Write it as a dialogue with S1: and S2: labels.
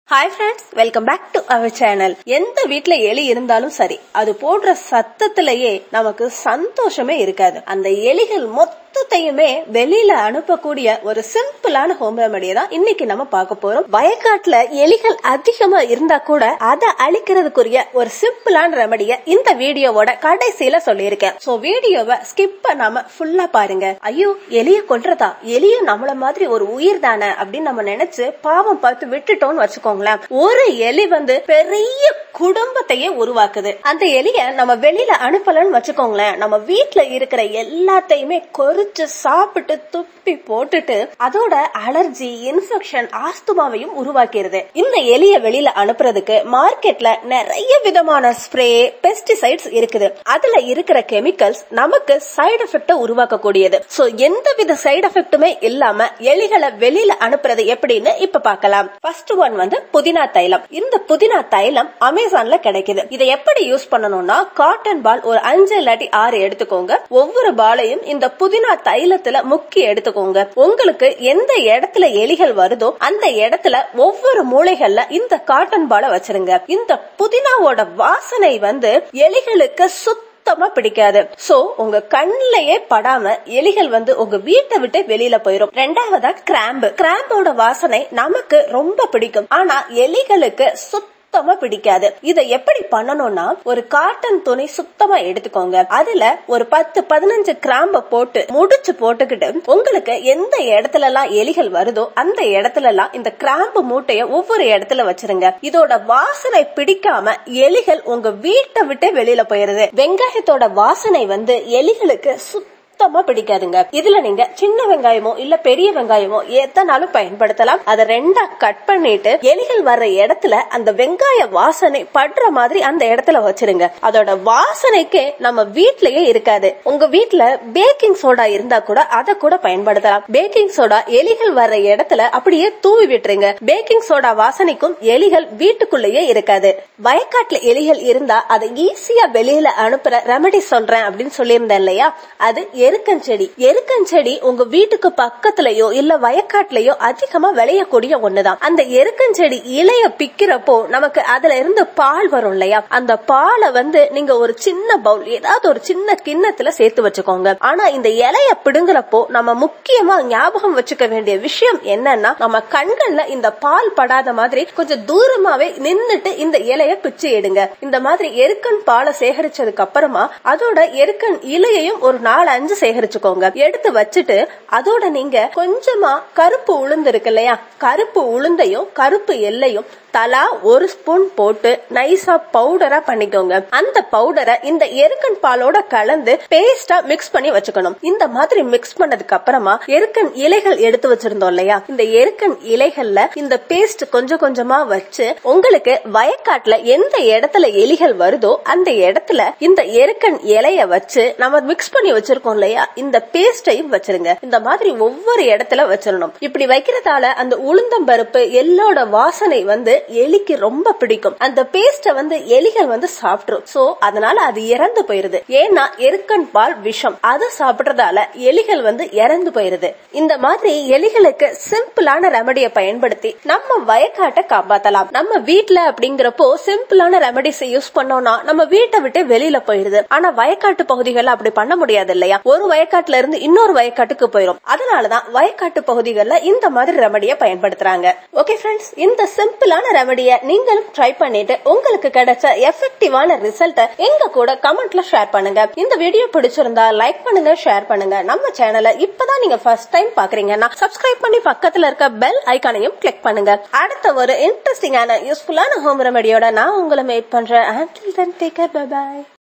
S1: hi friends welcome back to our channel எந்த வீட்ல எலி இருந்தாலும் சரி அது போடுற சத்தத்திலேயே நமக்கு சந்தோஷமே இருக்காது அந்த எலிகள் மொத்தத்தையுமே வெளியில அனுப்பக்கூடிய ஒரு சிம்பிளான ஹோம் ரெமடியை தான் இன்னைக்கு நம்ம பார்க்க போறோம் வயக்காட்டுல எலிகள் அதிகமா இருந்தா கூட அதை அழிக்கிறதுக்குரிய ஒரு சிம்பிளான ரெமடியை இந்த வீடியோவோட கடைசியில சொல்லியிருக்கேன் சோ வீடியோவை ஸ்கிப் பண்ணாம ஃபுல்லா பாருங்க ஐயோ எலிய கொல்றதா எலியும் நம்மள மாதிரி ஒரு உயிர் தானே அப்படின்னு நம்ம நினைச்சு பாவம் பார்த்து விட்டுட்டோம்னு வச்சுக்கோங்களேன் ஒரு எலி வந்து பெரிய குடும்பத்தையே உருவாக்குது அந்த எலிய நம்ம வெளியில அனுப்பலன்னு வச்சுக்கோங்களேன் நம்ம வீட்ல இருக்கிற எல்லாத்தையுமே கொறிச்சு சாப்பிட்டு துப்பி போட்டுட்டு அதோட அலர்ஜி இன்ஃபெக்ஷன் ஆஸ்துமாவையும் உருவாக்கிடுது இந்த எலிய வெளியில அனுப்புறதுக்கு மார்க்கெட்ல நிறைய விதமான ஸ்ப்ரே பெஸ்டிசைட்ஸ் இருக்குது அதுல இருக்கிற கெமிக்கல்ஸ் நமக்கு சைடு எஃபெக்ட உருவாக்கக்கூடியது சோ எந்த வித சைடு எஃபெக்ட்டுமே இல்லாம எலிகளை வெளியில அனுப்புறது எப்படின்னு இப்ப பார்க்கலாம் ஃபர்ஸ்ட் ஒன் வந்து புதினா தைலம் இந்த புதினா தைலம் அமேசான்ல கிடைக்குது இதை எப்படி யூஸ் பண்ணணும்னா காட்டன் பால் ஒரு அஞ்சு இல்லாட்டி ஆறு எடுத்துக்கோங்க ஒவ்வொரு பாலையும் இந்த புதினா தைலத்துல முக்கி எடுத்துக்கோங்க உங்களுக்கு எந்த இடத்துல எலிகள் வருதோ அந்த இடத்துல ஒவ்வொரு மூளைகள்ல இந்த காட்டன் பாலை வச்சிருங்க இந்த புதினாவோட வாசனை வந்து எலிகளுக்கு சுத்த சுத்தமா பிடிக்காது சோ உங்க கண்ணிலேயே படாம எலிகள் வந்து உங்க வீட்டை விட்டு வெளியில போயிரும் ரெண்டாவதா கிராம்பு கிராம்போட வாசனை நமக்கு ரொம்ப பிடிக்கும் ஆனா எலிகளுக்கு சுத்த சுத்தமா பிடிக்காது இதை எப்படி பண்ணணும்னா ஒரு காட்டன் துணி சுத்தமா எடுத்துக்கோங்க அதுல ஒரு பத்து பதினஞ்சு கிராம்ப போட்டு முடிச்சு போட்டுக்கிட்டு உங்களுக்கு எந்த இடத்துல எல்லாம் எலிகள் வருதோ அந்த இடத்துல எல்லாம் இந்த கிராம்பு மூட்டைய ஒவ்வொரு இடத்துல வச்சிருங்க இதோட வாசனை பிடிக்காம எலிகள் உங்க வீட்டை விட்டு வெளியில போயிருது வெங்காயத்தோட வாசனை வந்து எலிகளுக்கு சுத்த சுத்தமா பிடிக்காதுங்க இதுல நீங்க சின்ன வெங்காயமோ இல்ல பெரிய வெங்காயமோ எத்தனாலும் பயன்படுத்தலாம் அதை ரெண்டா கட் பண்ணிட்டு எலிகள் வர்ற இடத்துல அந்த வெங்காய வாசனை படுற மாதிரி அந்த இடத்துல வச்சிருங்க அதோட வாசனைக்கு நம்ம வீட்லயே இருக்காது உங்க வீட்ல பேக்கிங் சோடா இருந்தா கூட அதை கூட பயன்படுத்தலாம் பேக்கிங் சோடா எலிகள் வர்ற இடத்துல அப்படியே தூவி விட்டுருங்க பேக்கிங் சோடா வாசனைக்கும் எலிகள் வீட்டுக்குள்ளேயே இருக்காது வயக்காட்டுல எலிகள் இருந்தா அதை ஈஸியா வெளியில அனுப்புற ரெமடி சொல்றேன் அப்படின்னு சொல்லியிருந்தேன் இல்லையா அது எருக்கஞ்செடி எருக்கஞ்செடி உங்க வீட்டுக்கு பக்கத்துலயோ இல்ல வயக்காட்டுலயோ அதிகமா விளையக்கூடிய ஒண்ணுதான் அந்த எருக்கஞ்செடி இலைய பிக்கிறப்போ நமக்கு அதுல இருந்து பால் வரும் இல்லையா அந்த பாலை வந்து நீங்க ஒரு சின்ன பவுல் ஏதாவது ஒரு சின்ன கிண்ணத்துல சேர்த்து வச்சுக்கோங்க ஆனா இந்த இலைய பிடுங்குறப்போ நம்ம முக்கியமா ஞாபகம் வச்சுக்க வேண்டிய விஷயம் என்னன்னா நம்ம கண்கள்ல இந்த பால் படாத மாதிரி கொஞ்சம் தூரமாவே நின்னுட்டு இந்த இலைய பிச்சு எடுங்க இந்த மாதிரி எருக்கன் பாலை சேகரிச்சதுக்கு அப்புறமா அதோட எருக்கன் இலையையும் ஒரு நாலு அஞ்சு சேகரிச்சுக்கோங்க எடுத்து வச்சுட்டு அதோட நீங்க கொஞ்சமா கருப்பு உளுந்து இருக்கு இல்லையா கருப்பு உளுந்தையும் கருப்பு எல்லையும் தலா ஒரு ஸ்பூன் போட்டு நைஸா பவுடரா பண்ணிக்கோங்க அந்த பவுடரை இந்த எருக்கன் பாலோட கலந்து பேஸ்டா மிக்ஸ் பண்ணி வச்சுக்கணும் இந்த மாதிரி மிக்ஸ் பண்ணதுக்கு அப்புறமா எருக்கன் இலைகள் எடுத்து வச்சிருந்தோம் இல்லையா இந்த எருக்கன் இலைகள்ல இந்த பேஸ்ட் கொஞ்சம் கொஞ்சமா வச்சு உங்களுக்கு வயக்காட்டுல எந்த இடத்துல எலிகள் வருதோ அந்த இடத்துல இந்த எருக்கன் இலைய வச்சு நம்ம மிக்ஸ் பண்ணி வச்சிருக்கோம் இல்லையா இந்த பேஸ்டையும் வச்சிருங்க இந்த மாதிரி ஒவ்வொரு இடத்துல வச்சிடணும் இப்படி வைக்கிறதால அந்த உளுந்தம் பருப்பு எல்லோட வாசனை வந்து எலிக்கு ரொம்ப பிடிக்கும் அந்த பேஸ்ட வந்து எலிகள் வந்து சாப்பிட்டுரும் சோ அதனால அது இறந்து போயிருது ஏன்னா எருக்கன் பால் விஷம் அதை சாப்பிடுறதால எலிகள் வந்து இறந்து போயிருது இந்த மாதிரி எலிகளுக்கு சிம்பிளான ரெமடிய பயன்படுத்தி நம்ம வயக்காட்டை காப்பாத்தலாம் நம்ம வீட்டுல அப்படிங்கிறப்போ சிம்பிளான ரெமடிஸ் யூஸ் பண்ணோம்னா நம்ம வீட்டை விட்டு வெளியில போயிருது ஆனா வயக்காட்டு பகுதிகளில் அப்படி பண்ண முடியாது இல்லையா ஒரு வயக்காட்டுல இருந்து இன்னொரு வயக்காட்டுக்கு போயிரும் அதனாலதான் வயக்காட்டு பகுதிகளில் இந்த மாதிரி ரெமடிய பயன்படுத்துறாங்க ஓகே ஃப்ரெண்ட்ஸ் இந்த சிம்பிளான ரெமடிய நீங்களும் ட்ரை பண்ணிட்டு உங்களுக்கு கிடைச்ச எஃபெக்டிவான ரிசல்ட்ட எங்க கூட கமெண்ட்ல ஷேர் பண்ணுங்க இந்த வீடியோ பிடிச்சிருந்தா லைக் பண்ணுங்க ஷேர் பண்ணுங்க நம்ம சேனலை இப்பதான் நீங்க ஃபர்ஸ்ட் டைம் பாக்குறீங்கன்னா சப்ஸ்கிரைப் பண்ணி பக்கத்துல இருக்க பெல் ஐக்கானையும் கிளிக் பண்ணுங்க அடுத்த ஒரு இன்ட்ரெஸ்டிங்கான யூஸ்ஃபுல்லான ஹோம் ரெமடியோட நான் உங்களை மேட் பண்றேன்